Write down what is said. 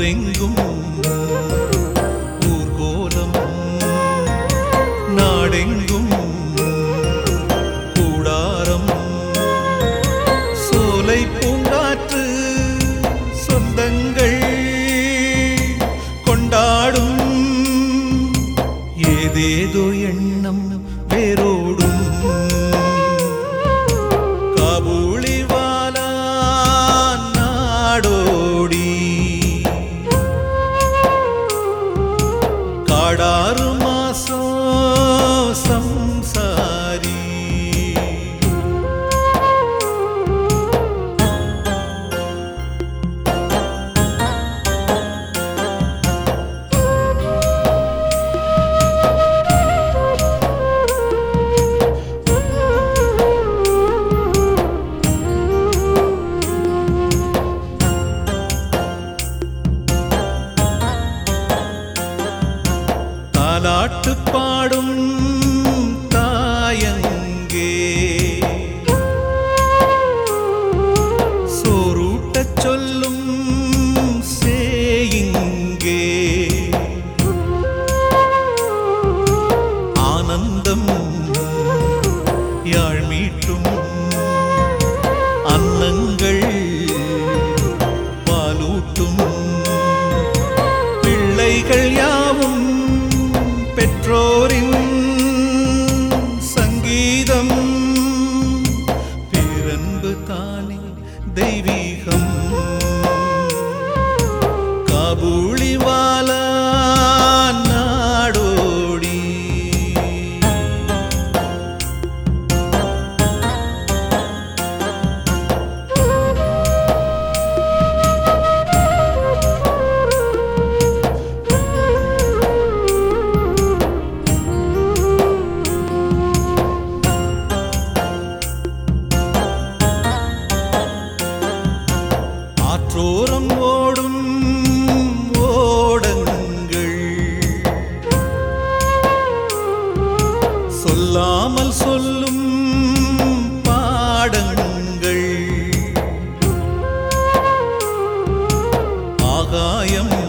ஊரெங்கும் ஊர்கோலம் நாடெங்கும் கூடாரம் சோலை பூங்காற்று சொந்தங்கள் கொண்டாடும் ஏதேதோ எண்ணம் வேரோடும் காபூளிவாலா நாடோடி காடாறு மாசம் சம்சாரி தாலாட்டு பாடும் தாயங்கே சோரூட்டச் சொல்லும் சேயிங்கே ஆனந்தம் யாழ் மீட்டும் அன்னங்கள் பாலூட்டும் பிள்ளைகள் யாவும் பெற்றோரின் சங்கீதம் பேரன்பு தானே தெய்வீகம் காபூளிவாலா நாடோடி ஆற்றோரம் ஓடும் ஓடங்கள் சொல்லாமல் சொல்லும் பாடங்கள் ஆகாயம்